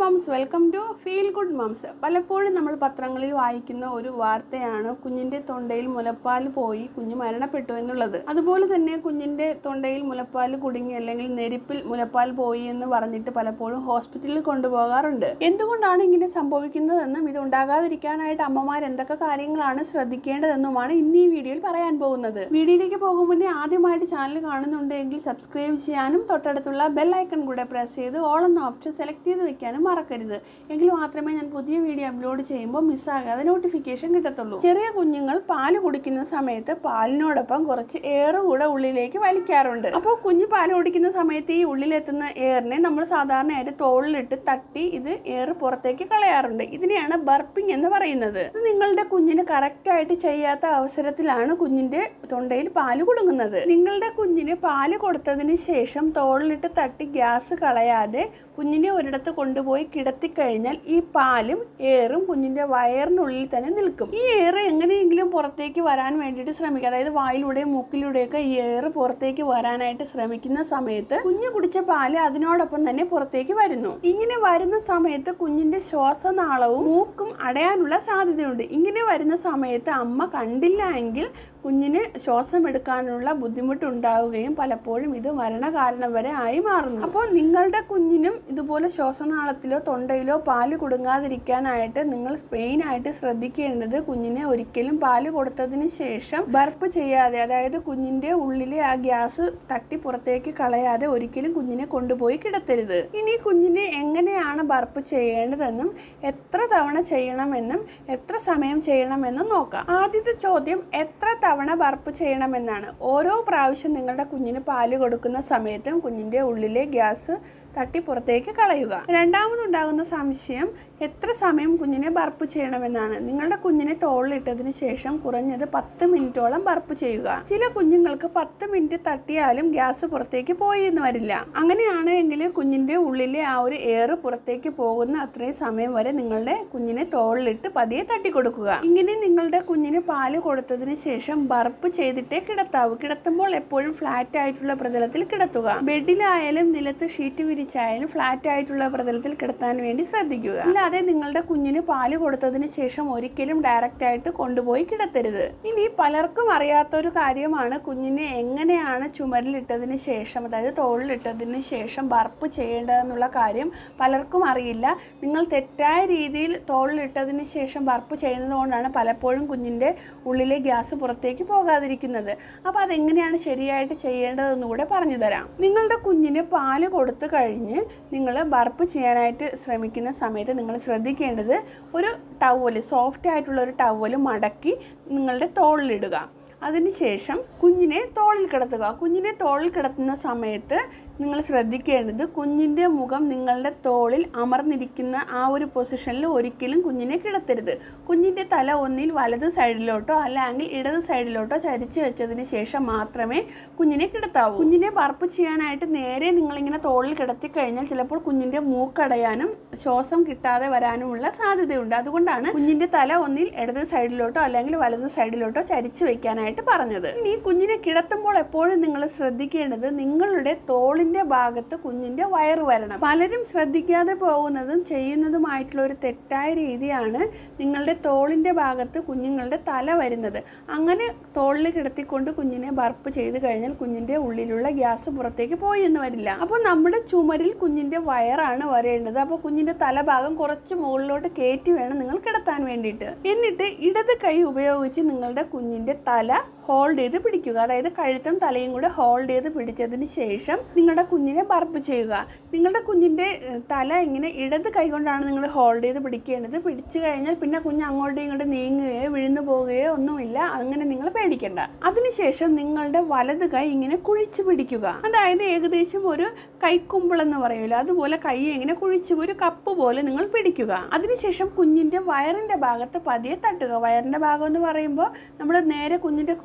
moms welcome to feel good moms പലപ്പോഴും നമ്മൾ പത്രങ്ങളിൽ വായിക്കുന്ന ഒരു വാർത്തയാണ് കുഞ്ഞിന്റെ തൊണ്ടയിൽ മുലപ്പാൽ പോയി കുഞ്ഞ് മരണപ്പെട്ടു എന്നുള്ളത് അതുപോലെ തന്നെ കുഞ്ഞിന്റെ തൊണ്ടയിൽ മുലപ്പാൽ കുടുങ്ങി അല്ലെങ്കിൽ നെരിപ്പിൽ മുലപ്പാൽ പോയി എന്ന് പറഞ്ഞിട്ട് പലപ്പോഴും ഹോസ്പിറ്റലിൽ കൊണ്ടുപോകാറുണ്ട് എന്തുകൊണ്ടാണ് ഇങ്ങനെ സംഭവിക്കുന്നതെന്നും ഇത് ഉണ്ടാകാതിരിക്കാനായിട്ട് അമ്മമാർ എന്തൊക്കെ കാര്യങ്ങളാണ് ശ്രദ്ധിക്കേണ്ടതെന്നുമാണ് ഇന്ന് ഈ വീഡിയോയിൽ പറയാൻ പോകുന്നത് വീഡിയോയിലേക്ക് പോകും മുന്നേ ആദ്യമായിട്ട് ചാനൽ കാണുന്നുണ്ടെങ്കിൽ സബ്സ്ക്രൈബ് ചെയ്യാനും തൊട്ടടുത്തുള്ള ബെൽ ഐക്കൺ കൂടെ പ്രസ് ചെയ്ത് ഓൾ എന്ന ഓപ്ഷൻ സെലക്ട് ചെയ്ത് വെക്കാനും മറക്കരുത് എങ്കിൽ മാത്രമേ ഞാൻ പുതിയ വീഡിയോ അപ്ലോഡ് ചെയ്യുമ്പോൾ മിസ്സാകാതെ നോട്ടിഫിക്കേഷൻ കിട്ടത്തുള്ളൂ ചെറിയ കുഞ്ഞുങ്ങൾ പാല് കുടിക്കുന്ന സമയത്ത് പാലിനോടൊപ്പം കുറച്ച് എയർ കൂടെ ഉള്ളിലേക്ക് വലിക്കാറുണ്ട് അപ്പോൾ കുഞ്ഞ് പാല് കുടിക്കുന്ന സമയത്ത് ഈ ഉള്ളിലെത്തുന്ന എയറിനെ നമ്മൾ സാധാരണയായിട്ട് തോളിലിട്ട് തട്ടി ഇത് എയർ പുറത്തേക്ക് കളയാറുണ്ട് ഇതിനെയാണ് ബർപ്പിംഗ് എന്ന് പറയുന്നത് ഇത് നിങ്ങളുടെ കുഞ്ഞിന് കറക്റ്റായിട്ട് ചെയ്യാത്ത അവസരത്തിലാണ് കുഞ്ഞിന്റെ തൊണ്ടയിൽ പാല് കുടുങ്ങുന്നത് നിങ്ങളുടെ കുഞ്ഞിന് പാല് കൊടുത്തതിന് ശേഷം തോളിലിട്ട് തട്ടി ഗ്യാസ് കളയാതെ കുഞ്ഞിനെ ഒരിടത്ത് കൊണ്ടുപോയി കിടത്തിക്കഴിഞ്ഞാൽ ഈ പാലും എയറും കുഞ്ഞിന്റെ വയറിനുള്ളിൽ തന്നെ നിൽക്കും ഈ എയർ എങ്ങനെയെങ്കിലും പുറത്തേക്ക് വരാൻ വേണ്ടിയിട്ട് ശ്രമിക്കുക അതായത് വായിലൂടെയും മൂക്കിലൂടെയൊക്കെ ഈ എയർ പുറത്തേക്ക് വരാനായിട്ട് ശ്രമിക്കുന്ന സമയത്ത് കുഞ്ഞ് കുടിച്ച പാല് അതിനോടൊപ്പം തന്നെ പുറത്തേക്ക് വരുന്നു ഇങ്ങനെ വരുന്ന സമയത്ത് കുഞ്ഞിന്റെ ശ്വാസനാളവും മൂക്കും അടയാനുള്ള സാധ്യതയുണ്ട് ഇങ്ങനെ വരുന്ന സമയത്ത് അമ്മ കണ്ടില്ല എങ്കിൽ കുഞ്ഞിന് ശ്വാസം എടുക്കാനുള്ള ബുദ്ധിമുട്ടുണ്ടാവുകയും പലപ്പോഴും ഇത് മരണകാരണം വരെ ആയി മാറുന്നു അപ്പോൾ നിങ്ങളുടെ കുഞ്ഞിനും ഇതുപോലെ ശ്വാസനാളത്തിലോ തൊണ്ടയിലോ പാല് കുടുങ്ങാതിരിക്കാനായിട്ട് നിങ്ങൾ മെയിനായിട്ട് ശ്രദ്ധിക്കേണ്ടത് കുഞ്ഞിനെ ഒരിക്കലും പാല് കൊടുത്തതിന് ശേഷം ബർപ്പ് ചെയ്യാതെ അതായത് കുഞ്ഞിന്റെ ഉള്ളിലെ ആ ഗ്യാസ് തട്ടി പുറത്തേക്ക് കളയാതെ ഒരിക്കലും കുഞ്ഞിനെ കൊണ്ടുപോയി കിടത്തരുത് ഇനി കുഞ്ഞിനെ എങ്ങനെയാണ് ബർപ്പ് ചെയ്യേണ്ടതെന്നും എത്ര തവണ ചെയ്യണമെന്നും എത്ര സമയം ചെയ്യണമെന്നും നോക്കാം ആദ്യത്തെ ചോദ്യം എത്ര തവണ ബർപ്പ് ചെയ്യണമെന്നാണ് ഓരോ പ്രാവശ്യം നിങ്ങളുടെ കുഞ്ഞിന് പാല് കൊടുക്കുന്ന സമയത്തും കുഞ്ഞിന്റെ ഉള്ളിലെ ഗ്യാസ് തട്ടി പുറത്തേക്ക് കളയുക രണ്ടാമതുണ്ടാകുന്ന സംശയം എത്ര സമയം കുഞ്ഞിനെ ബർപ്പ് ചെയ്യണമെന്നാണ് നിങ്ങളുടെ കുഞ്ഞിനെ തോളിലിട്ടതിന് ശേഷം കുറഞ്ഞത് പത്ത് മിനിറ്റോളം ബർപ്പ് ചെയ്യുക ചില കുഞ്ഞുങ്ങൾക്ക് പത്ത് മിനിറ്റ് തട്ടിയാലും ഗ്യാസ് പുറത്തേക്ക് പോയി എന്ന് വരില്ല അങ്ങനെയാണ് എങ്കിൽ കുഞ്ഞിന്റെ ഉള്ളിലെ ആ ഒരു എയർ പുറത്തേക്ക് പോകുന്ന അത്രയും സമയം വരെ നിങ്ങളുടെ കുഞ്ഞിനെ തോളിലിട്ട് പതിയെ തട്ടിക്കൊടുക്കുക ഇങ്ങനെ നിങ്ങളുടെ കുഞ്ഞിന് പാല് കൊടുത്തതിന് ശേഷം ബർപ്പ് ചെയ്തിട്ടേ കിടത്താവൂ കിടത്തുമ്പോൾ എപ്പോഴും ഫ്ലാറ്റ് ആയിട്ടുള്ള പ്രതലത്തിൽ കിടത്തുക ബെഡിലായാലും നിലത്ത് ഷീറ്റ് വിരിച്ചായാലും ഫ്ലാറ്റ് ആയിട്ടുള്ള പ്രതലത്തിൽ കിടത്താൻ വേണ്ടി ശ്രദ്ധിക്കുക അല്ലാതെ നിങ്ങളുടെ കുഞ്ഞിന് പാല് കൊടുത്തതിന് ശേഷം ഒരിക്കലും ഡയറക്റ്റ് ആയിട്ട് കൊണ്ടുപോയി കിടത്തരുത് ഇനി പലർക്കും അറിയാത്ത ഒരു കാര്യമാണ് കുഞ്ഞിനെ എങ്ങനെയാണ് ചുമരിലിട്ടതിന് ശേഷം അതായത് തോളിലിട്ടതിന് ശേഷം ബർപ്പ് ചെയ്യേണ്ടതെന്നുള്ള കാര്യം പലർക്കും അറിയില്ല നിങ്ങൾ തെറ്റായ രീതിയിൽ തോളിലിട്ടതിന് ശേഷം ബർപ്പ് ചെയ്യുന്നത് കൊണ്ടാണ് പലപ്പോഴും കുഞ്ഞിൻ്റെ ഉള്ളിലെ ഗ്യാസ് പുറത്തേക്ക് പോകാതിരിക്കുന്നത് അപ്പോൾ അതെങ്ങനെയാണ് ശരിയായിട്ട് ചെയ്യേണ്ടതെന്ന് കൂടെ പറഞ്ഞു തരാം നിങ്ങളുടെ കുഞ്ഞിന് പാല് കൊടുത്തു കഴിഞ്ഞ് നിങ്ങൾ ബർപ്പ് ചെയ്യാനായിട്ട് ശ്രമിക്കുന്ന സമയത്ത് നിങ്ങൾ ശ്രദ്ധിക്കേണ്ടത് ഒരു ടവല് സോഫ്റ്റ് ആയിട്ടുള്ള ഒരു ടവല് മടക്കി നിങ്ങളുടെ തോളിലിടുക അതിനുശേഷം കുഞ്ഞിനെ തോളിൽ കിടത്തുക കുഞ്ഞിനെ തോളിൽ കിടത്തുന്ന സമയത്ത് നിങ്ങൾ ശ്രദ്ധിക്കേണ്ടത് കുഞ്ഞിൻ്റെ മുഖം നിങ്ങളുടെ തോളിൽ അമർന്നിരിക്കുന്ന ആ ഒരു പൊസിഷനിൽ ഒരിക്കലും കുഞ്ഞിനെ കിടത്തരുത് കുഞ്ഞിൻ്റെ തല ഒന്നിൽ വലത് സൈഡിലോട്ടോ അല്ലെങ്കിൽ ഇടത് സൈഡിലോട്ടോ ചരിച്ച് വെച്ചതിന് ശേഷം മാത്രമേ കുഞ്ഞിനെ കിടത്താവൂ കുഞ്ഞിനെ ബർപ്പ് ചെയ്യാനായിട്ട് നേരെ നിങ്ങളിങ്ങനെ തോളിൽ കിടത്തി കഴിഞ്ഞാൽ ചിലപ്പോൾ കുഞ്ഞിൻ്റെ മൂക്കടയാനും ശ്വാസം കിട്ടാതെ വരാനുമുള്ള സാധ്യതയുണ്ട് അതുകൊണ്ടാണ് കുഞ്ഞിൻ്റെ തല ഒന്നിൽ ഇടത് സൈഡിലോട്ടോ അല്ലെങ്കിൽ വലത് സൈഡിലോട്ടോ ചരിച്ച് വെക്കാനായിട്ട് പറഞ്ഞത് ഇനി കുഞ്ഞിനെ കിടത്തുമ്പോൾ എപ്പോഴും നിങ്ങൾ ശ്രദ്ധിക്കേണ്ടത് നിങ്ങളുടെ തോളിന്റെ ഭാഗത്ത് കുഞ്ഞിന്റെ വയറ് വരണം പലരും ശ്രദ്ധിക്കാതെ പോകുന്നതും ചെയ്യുന്നതുമായിട്ടുള്ള ഒരു തെറ്റായ രീതിയാണ് നിങ്ങളുടെ തോളിന്റെ ഭാഗത്ത് കുഞ്ഞുങ്ങളുടെ തല വരുന്നത് അങ്ങനെ തോളിൽ കിടത്തിക്കൊണ്ട് കുഞ്ഞിനെ ബർപ്പ് ചെയ്ത് കഴിഞ്ഞാൽ കുഞ്ഞിന്റെ ഉള്ളിലുള്ള ഗ്യാസ് പുറത്തേക്ക് പോയി എന്ന് വരില്ല അപ്പോൾ നമ്മുടെ ചുമരിൽ കുഞ്ഞിന്റെ വയറാണ് വരേണ്ടത് അപ്പോൾ കുഞ്ഞിന്റെ തലഭാഗം കുറച്ച് മുകളിലോട്ട് കയറ്റി വേണം നിങ്ങൾ കിടത്താൻ വേണ്ടിയിട്ട് എന്നിട്ട് ഇടത് കൈ ഉപയോഗിച്ച് നിങ്ങളുടെ കുഞ്ഞിന്റെ തല ഹോൾഡ് ചെയ്ത് പിടിക്കുക അതായത് കഴുത്തും തലയും കൂടെ ഹോൾഡ് ചെയ്ത് പിടിച്ചതിന് ശേഷം നിങ്ങളുടെ കുഞ്ഞിനെ ബർപ്പ് ചെയ്യുക നിങ്ങളുടെ കുഞ്ഞിൻ്റെ ഏഹ്, തല ഇങ്ങനെ ഇടത് കൈ കൊണ്ടാണ് നിങ്ങൾ ഹോൾഡ് ചെയ്ത് പിടിക്കേണ്ടത് പിടിച്ചു കഴിഞ്ഞാൽ പിന്നെ കുഞ്ഞ് അങ്ങോട്ടും ഇങ്ങോട്ടും നീങ്ങുകയോ വിഴുന്നു പോവുകയോ ഒന്നുമില്ല അങ്ങനെ നിങ്ങൾ പേടിക്കണ്ട അതിനുശേഷം നിങ്ങളുടെ വലത് കൈ ഇങ്ങനെ കുഴിച്ച് പിടിക്കുക അതായത് ഏകദേശം ഒരു കൈക്കുമ്പിളെന്ന് പറയുമല്ലോ അതുപോലെ കൈ ഇങ്ങനെ കുഴിച്ച് ഒരു കപ്പ് പോലെ നിങ്ങൾ പിടിക്കുക അതിനുശേഷം കുഞ്ഞിൻ്റെ വയറിൻ്റെ ഭാഗത്ത് പതിയെ തട്ടുക വയറിൻ്റെ ഭാഗം എന്ന് പറയുമ്പോൾ നമ്മൾ നേരെ കുഞ്ഞിൻ്റെ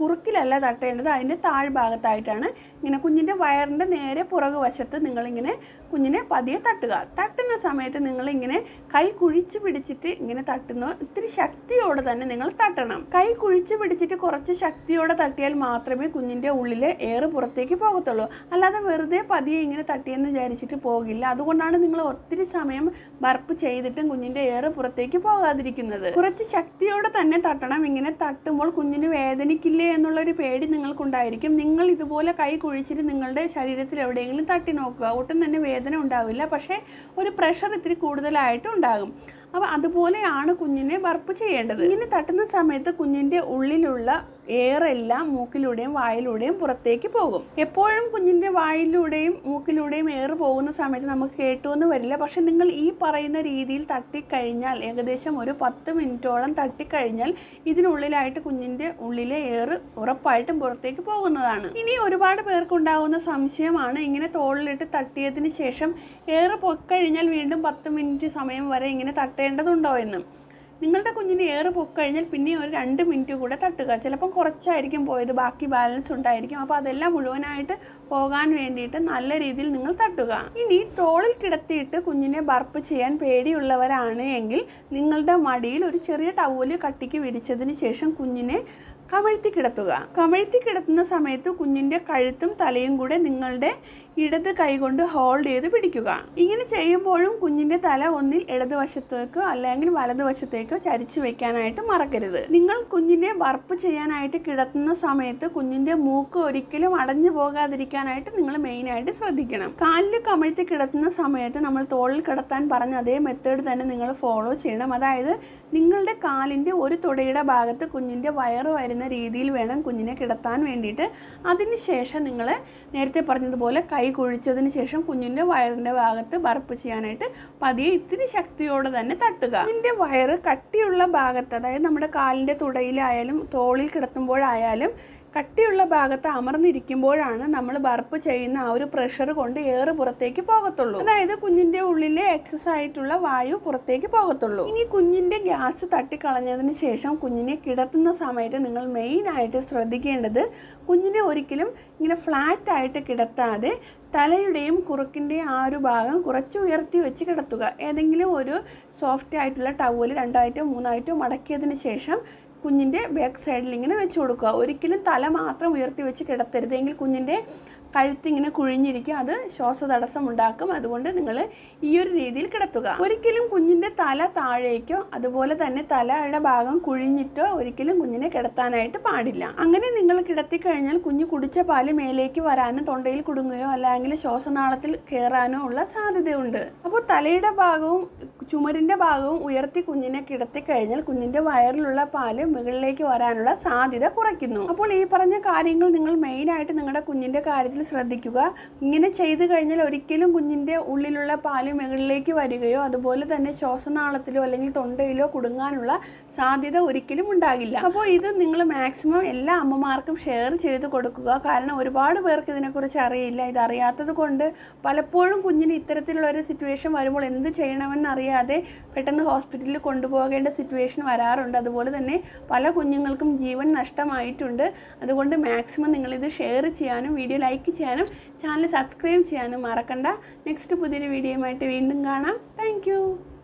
കുറുക്കിലല്ല തട്ടേണ്ടത് അതിൻ്റെ താഴ്ഭാഗത്തായിട്ടാണ് ഇങ്ങനെ കുഞ്ഞിൻ്റെ വയറിൻ്റെ നേരെ പുറകു വശത്ത് നിങ്ങളിങ്ങനെ കുഞ്ഞിനെ പതിയെ തട്ടുക തട്ടുന്ന സമയത്ത് നിങ്ങളിങ്ങനെ കൈ കുഴിച്ച് പിടിച്ചിട്ട് ഇങ്ങനെ തട്ടുന്നു ഇത്തിരി ശക്തിയോടെ തന്നെ നിങ്ങൾ തട്ടണം കൈ കുഴിച്ച് പിടിച്ചിട്ട് കുറച്ച് ശക്തിയോടെ തട്ടിയാൽ മാത്രമേ കുഞ്ഞിൻ്റെ ഉള്ളിലെ എയർ പുറത്തേക്ക് പോകത്തുള്ളൂ അല്ലാതെ വെറുതെ പതിയെ ഇങ്ങനെ തട്ടിയെന്ന് വിചാരിച്ചിട്ട് പോകില്ല അതുകൊണ്ടാണ് നിങ്ങൾ ഒത്തിരി സമയം ബർപ്പ് ചെയ്തിട്ടും കുഞ്ഞിൻ്റെ എയർ പുറത്തേക്ക് പോകാതിരിക്കുന്നത് കുറച്ച് ശക്തിയോടെ തന്നെ തട്ടണം ഇങ്ങനെ തട്ടുമ്പോൾ കുഞ്ഞിന് വേദനിക്കില്ലേ എന്നുള്ളൊരു പേടി നിങ്ങൾക്കുണ്ടായിരിക്കും നിങ്ങൾ ഇതുപോലെ കൈ കുഴിച്ചിട്ട് നിങ്ങളുടെ ശരീരത്തിൽ എവിടെയെങ്കിലും തട്ടി നോക്കുക ഒട്ടും തന്നെ വേദന ഉണ്ടാവില്ല പക്ഷേ ഒരു പ്രഷർ ഇത്തിരി കൂടുതലായിട്ട് ഉണ്ടാകും അപ്പോൾ അതുപോലെയാണ് കുഞ്ഞിനെ ബർപ്പ് ചെയ്യേണ്ടത് ഇങ്ങനെ തട്ടുന്ന സമയത്ത് കുഞ്ഞിൻ്റെ ഉള്ളിലുള്ള എയറെല്ലാം മൂക്കിലൂടെയും വായിലൂടെയും പുറത്തേക്ക് പോകും എപ്പോഴും കുഞ്ഞിൻ്റെ വായിലൂടെയും മൂക്കിലൂടെയും എയർ പോകുന്ന സമയത്ത് നമുക്ക് കേട്ടുവെന്ന് വരില്ല പക്ഷെ നിങ്ങൾ ഈ പറയുന്ന രീതിയിൽ തട്ടിക്കഴിഞ്ഞാൽ ഏകദേശം ഒരു പത്ത് മിനിറ്റോളം തട്ടിക്കഴിഞ്ഞാൽ ഇതിനുള്ളിലായിട്ട് കുഞ്ഞിൻ്റെ ഉള്ളിലെ എയർ ഉറപ്പായിട്ടും പുറത്തേക്ക് പോകുന്നതാണ് ഇനി ഒരുപാട് പേർക്കുണ്ടാകുന്ന സംശയമാണ് ഇങ്ങനെ തോളിലിട്ട് തട്ടിയതിന് ശേഷം എയർ പൊക്കഴിഞ്ഞാൽ വീണ്ടും പത്ത് മിനിറ്റ് സമയം വരെ ഇങ്ങനെ തട്ടേണ്ടതുണ്ടോ എന്ന് നിങ്ങളുടെ കുഞ്ഞിന് ഏറ് പൊക്കഴിഞ്ഞാൽ പിന്നെ ഒരു രണ്ട് മിനിറ്റ് കൂടെ തട്ടുക ചിലപ്പം കുറച്ചായിരിക്കും പോയത് ബാക്കി ബാലൻസ് ഉണ്ടായിരിക്കും അപ്പോൾ അതെല്ലാം മുഴുവനായിട്ട് പോകാൻ വേണ്ടിയിട്ട് നല്ല രീതിയിൽ നിങ്ങൾ തട്ടുക ഇനി തോളിൽ കിടത്തിയിട്ട് കുഞ്ഞിനെ ബർപ്പ് ചെയ്യാൻ പേടിയുള്ളവരാണ് എങ്കിൽ നിങ്ങളുടെ മടിയിൽ ഒരു ചെറിയ ടവല് കട്ടിക്ക് വിരിച്ചതിന് ശേഷം കുഞ്ഞിനെ കമഴ്ത്തി കിടത്തുക കമഴ്ത്തി കിടത്തുന്ന സമയത്ത് കുഞ്ഞിൻ്റെ കഴുത്തും തലയും കൂടെ നിങ്ങളുടെ ഇടത് കൈ കൊണ്ട് ഹോൾഡ് ചെയ്ത് പിടിക്കുക ഇങ്ങനെ ചെയ്യുമ്പോഴും കുഞ്ഞിൻ്റെ തല ഒന്നിൽ ഇടതുവശത്തേക്കോ അല്ലെങ്കിൽ വലതുവശത്തേക്കോ ചരിച്ചു വെക്കാനായിട്ട് മറക്കരുത് നിങ്ങൾ കുഞ്ഞിനെ വറുപ്പ് ചെയ്യാനായിട്ട് കിടത്തുന്ന സമയത്ത് കുഞ്ഞിൻ്റെ മൂക്ക് ഒരിക്കലും അടഞ്ഞു പോകാതിരിക്കാനായിട്ട് നിങ്ങൾ മെയിനായിട്ട് ശ്രദ്ധിക്കണം കാലിൽ കമഴ്ത്തി കിടത്തുന്ന സമയത്ത് നമ്മൾ തോളിൽ കിടത്താൻ പറഞ്ഞ അതേ മെത്തേഡ് തന്നെ നിങ്ങൾ ഫോളോ ചെയ്യണം അതായത് നിങ്ങളുടെ കാലിൻ്റെ ഒരു തുടയുടെ ഭാഗത്ത് കുഞ്ഞിൻ്റെ വയറ് വരുന്ന രീതിയിൽ വേണം കുഞ്ഞിനെ കിടത്താൻ വേണ്ടിയിട്ട് അതിനുശേഷം നിങ്ങൾ നേരത്തെ പറഞ്ഞതുപോലെ കൈ കുഴിച്ചതിന് ശേഷം കുഞ്ഞിൻ്റെ വയറിൻ്റെ ഭാഗത്ത് ബർപ്പ് ചെയ്യാനായിട്ട് പതിയെ ഇത്തിരി ശക്തിയോടെ തന്നെ തട്ടുക കുഞ്ഞിൻ്റെ വയറ് കട്ടിയുള്ള ഭാഗത്ത് അതായത് നമ്മുടെ കാലിൻ്റെ തുടയിലായാലും തോളിൽ കിടത്തുമ്പോഴായാലും കട്ടിയുള്ള ഭാഗത്ത് അമർന്നിരിക്കുമ്പോഴാണ് നമ്മൾ ബർപ്പ് ചെയ്യുന്ന ആ ഒരു പ്രഷർ കൊണ്ട് എയർ പുറത്തേക്ക് പോകത്തുള്ളൂ അതായത് കുഞ്ഞിൻ്റെ ഉള്ളിലെ എക്സസ് ആയിട്ടുള്ള വായു പുറത്തേക്ക് പോകത്തുള്ളൂ ഇനി കുഞ്ഞിൻ്റെ ഗ്യാസ് തട്ടിക്കളഞ്ഞതിന് ശേഷം കുഞ്ഞിനെ കിടത്തുന്ന സമയത്ത് നിങ്ങൾ മെയിനായിട്ട് ശ്രദ്ധിക്കേണ്ടത് കുഞ്ഞിനെ ഒരിക്കലും ഇങ്ങനെ ഫ്ലാറ്റ് ആയിട്ട് കിടത്താതെ തലയുടെയും കുറുക്കിൻ്റെയും ആ ഒരു ഭാഗം കുറച്ച് ഉയർത്തി വെച്ച് കിടത്തുക ഏതെങ്കിലും ഒരു സോഫ്റ്റ് ആയിട്ടുള്ള ടവല് രണ്ടായിട്ടോ മൂന്നായിട്ടോ മടക്കിയതിന് ശേഷം കുഞ്ഞിൻ്റെ ബാക്ക് സൈഡിൽ ഇങ്ങനെ വെച്ച് കൊടുക്കുക ഒരിക്കലും തല മാത്രം ഉയർത്തി വെച്ച് കിടത്തരുത് എങ്കിൽ കുഞ്ഞിൻ്റെ കഴുത്തിങ്ങനെ കുഴിഞ്ഞിരിക്കും അത് ശ്വാസതടസ്സം ഉണ്ടാക്കും അതുകൊണ്ട് നിങ്ങൾ ഈ ഒരു രീതിയിൽ കിടത്തുക ഒരിക്കലും കുഞ്ഞിൻ്റെ തല താഴേക്കോ അതുപോലെ തന്നെ തലയുടെ ഭാഗം കുഴിഞ്ഞിട്ടോ ഒരിക്കലും കുഞ്ഞിനെ കിടത്താനായിട്ട് പാടില്ല അങ്ങനെ നിങ്ങൾ കിടത്തിക്കഴിഞ്ഞാൽ കുഞ്ഞ് കുടിച്ച പാല് മേലേക്ക് വരാനും തൊണ്ടയിൽ കുടുങ്ങുകയോ അല്ലെങ്കിൽ ശ്വാസനാളത്തിൽ കയറാനോ ഉള്ള സാധ്യതയുണ്ട് അപ്പോൾ തലയുടെ ഭാഗവും ചുമരിൻ്റെ ഭാഗവും ഉയർത്തി കുഞ്ഞിനെ കിടത്തി കഴിഞ്ഞാൽ കുഞ്ഞിൻ്റെ വയറിലുള്ള പാല് മുകളിലേക്ക് വരാനുള്ള സാധ്യത കുറയ്ക്കുന്നു അപ്പോൾ ഈ പറഞ്ഞ കാര്യങ്ങൾ നിങ്ങൾ മെയിനായിട്ട് നിങ്ങളുടെ കുഞ്ഞിൻ്റെ കാര്യത്തിൽ ശ്രദ്ധിക്കുക ഇങ്ങനെ ചെയ്തു കഴിഞ്ഞാൽ ഒരിക്കലും കുഞ്ഞിൻ്റെ ഉള്ളിലുള്ള പാല് മുകളിലേക്ക് വരികയോ അതുപോലെ തന്നെ ശ്വാസനാളത്തിലോ അല്ലെങ്കിൽ തൊണ്ടയിലോ കുടുങ്ങാനുള്ള സാധ്യത ഒരിക്കലും ഉണ്ടാകില്ല അപ്പോൾ ഇത് നിങ്ങൾ മാക്സിമം എല്ലാ അമ്മമാർക്കും ഷെയർ ചെയ്ത് കൊടുക്കുക കാരണം ഒരുപാട് പേർക്ക് ഇതിനെക്കുറിച്ച് അറിയില്ല ഇത് അറിയാത്തത് കൊണ്ട് പലപ്പോഴും കുഞ്ഞിന് ഇത്തരത്തിലുള്ള ഒരു സിറ്റുവേഷൻ വരുമ്പോൾ എന്ത് ചെയ്യണമെന്ന് അറിയാതെ പെട്ടെന്ന് ഹോസ്പിറ്റലിൽ കൊണ്ടുപോകേണ്ട സിറ്റുവേഷൻ വരാറുണ്ട് അതുപോലെ തന്നെ പല കുഞ്ഞുങ്ങൾക്കും ജീവൻ നഷ്ടമായിട്ടുണ്ട് അതുകൊണ്ട് മാക്സിമം നിങ്ങളിത് ഷെയർ ചെയ്യാനും വീഡിയോ ലൈക്ക് ചെയ്യാനും ചാനൽ സബ്സ്ക്രൈബ് ചെയ്യാനും മറക്കണ്ട നെക്സ്റ്റ് പുതിയൊരു വീഡിയോയുമായിട്ട് വീണ്ടും കാണാം താങ്ക്